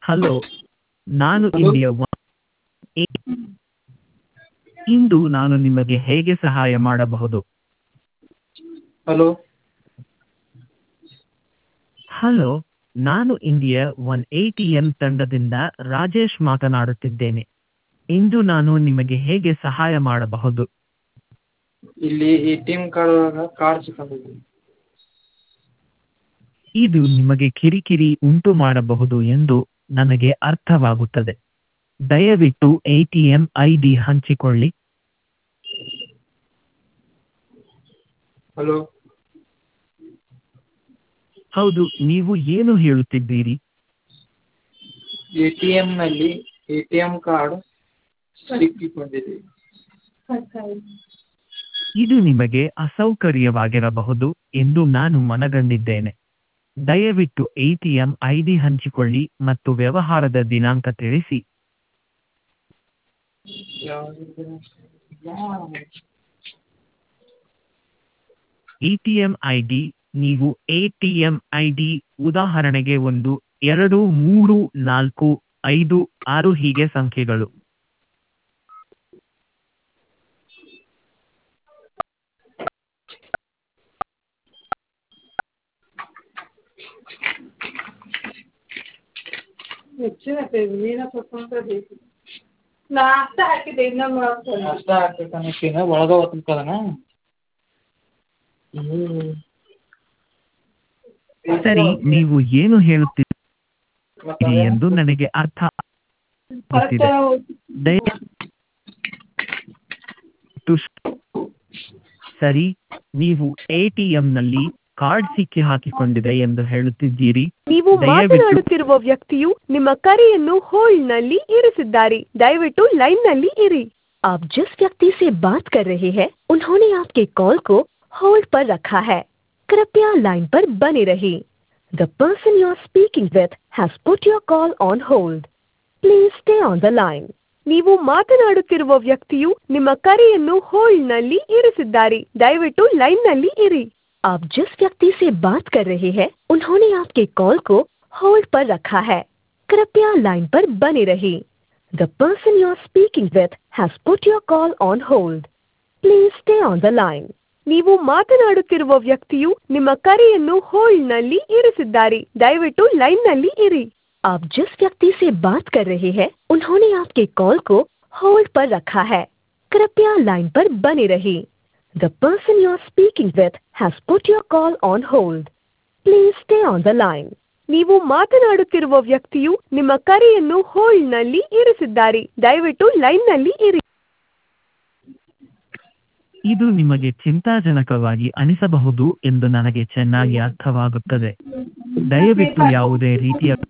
hello ನಾನು hello India one ಏ- ಇಂದು ನಾನು ನಿಮಗೆ ಹೇಗೆ ಸಹಾಯ ಮಾಡಬಹುದು ಹಲೋ ಹಲೋ ನಾನು India one A T M ತಂಡದಿಂದ ರಾಜೇಶ್ ಮಾತನಾಡುತ್ತಿದ್ದೇನೆ ಇಂದು ನಾನು ನಿಮಗೆ ಹೇಗೆ ಸಹಾಯ ಮಾಡಬಹುದು ಇಲ್ಲಿ ಎ ಟಿ ಎಮ್ ಕಾರ್ಡ್ ಒಳಗೆ ಕಾರ್ಡ್ ಸಿಕ್ಕೊಂಡಿದೆ ಇದು ನಿಮಗೆ ಕಿರಿಕಿರಿ ಉಂಟು ಮಾಡಬಹುದು ಎಂದು ನನಗೆ ಅರ್ಥವಾಗುತ್ತದೆ ದಯವಿಟ್ಟು A T M I D ಹಂಚಿಕೊಳ್ಳಿ ಹಲೋ ಹೌದು ನೀವು ಏನು ಹೇಳುತ್ತಿದ್ದೀರಿ ಎ ಟಿ ಎಮ್ನಲ್ಲಿ ಎ ಟಿ ಎಮ್ ಕಾರ್ಡ್ ಸಿಕ್ಕಿಕೊಂಡಿದೆ ಇದು ನಿಮಗೆ ಅಸೌಕರ್ಯವಾಗಿರಬಹುದು ಎಂದು ನಾನು ಮನಗಂಡಿದ್ದೇನೆ ದಯವಿಟ್ಟು A T M I D ಹಂಚಿಕೊಳ್ಳಿ ಮತ್ತು ವ್ಯವಹಾರದ ದಿನಾಂಕ ತಿಳಿಸಿ A T M I D ನೀವು A T M I D ಉದಾಹರಣೆಗೆ ಒಂದು ಎರಡು ಮೂರು ನಾಲ್ಕು ಐದು ಆರು ಹೀಗೆ ಸಂಖ್ಯೆಗಳು ನಾಷ್ಟ ಹಾಕಿದೆ ಇನ್ನೂ ನಾಷ್ಟ ಹಾಕ್ಬೇಕನ್ನೋಕಿನ ಒಳಗೆ ಹೋಗ್ತದನ ಸರಿ ನೀವು ಏನು ಹೇಳುತ್ತೀರಿ ಎಂದು ನನಗೆ ಅರ್ಥ ಆಗುತ್ತಿದೆ ದಯವಿಟ್ಟು ಸರಿ ನೀವು ಎ ಟಿ ಎಂನಲ್ಲಿ ಕಾರ್ಡ್ ಸಿಕ್ಕಿ ಹಾಕಿಕೊಂಡಿದೆ ಎಂದು ಹೇಳುತ್ತಿದ್ದೀರಿ ನೀವು ದಯವಿಟ್ಟು ಮಾತನಾಡುತ್ತಿರುವ ವ್ಯಕ್ತಿಯು ನಿಮ್ಮ ಕರೆಯನ್ನು ಹೋಲ್ಡ್ನಲ್ಲಿ ಇರಿಸಿದ್ದಾರೆ ದಯವಿಟ್ಟು ಲೈನ್ನಲ್ಲಿ ಇರಿ आप जिस व्यक्ति से बात कर रहे हैं उन्होंने आपके कॉल को होल्ड पर रखा है कृपया लाइन पर बने रहिए the person you are speaking with has put your call on hold please stay on the line ನೀವು ಮಾತನಾಡುತ್ತಿರುವ ವ್ಯಕ್ತಿಯು ನಿಮ್ಮ ಕರೆಯನ್ನು ಹೋಲ್ಡ್ನಲ್ಲಿ ಇರಿಸಿದ್ದಾರೆ ದಯವಿಟ್ಟು ಲೈನ್ನಲ್ಲಿ ಇರಿ आप जिस व्यक्ति से बात कर रहे हैं उन्होंने आपके कॉल को होल्ड पर रखा है कृपया लाइन पर बने रहिए the person you are speaking with has put your call on hold please stay on the line ನೀವು ಮಾತನಾಡುತ್ತಿರುವ ವ್ಯಕ್ತಿಯು ನಿಮ್ಮ ಕರೆಯನ್ನು ಹೋಲ್ಡ್ನಲ್ಲಿ ಇರಿಸಿದ್ದಾರೆ ದಯವಿಟ್ಟು ಲೈನ್ನಲ್ಲಿ ಇರಿ आप जिस व्यक्ति से बात कर रहे हैं उन्होंने आपके कॉल को होल्ड पर रखा है कृपया लाइन पर बने रहिए the person you are speaking with has put your call on hold please stay on the line ನೀವು ಮಾತನಾಡುತ್ತಿರುವ ವ್ಯಕ್ತಿಯು ನಿಮ್ಮ ಕರೆಯನ್ನು ಹೋಲ್ಡ್ನಲ್ಲಿ ಇರಿಸಿದ್ದಾರೆ ದಯವಿಟ್ಟು ಲೈನ್ನಲ್ಲಿ ಇರಿ ಇದು ನಿಮಗೆ ಚಿಂತಾಜನಕವಾಗಿ ಅನಿಸಬಹುದು ಎಂದು ನನಗೆ ಚೆನ್ನಾಗಿ ಅರ್ಥವಾಗುತ್ತದೆ ದಯವಿಟ್ಟು ಯಾವುದೇ ರೀತಿಯ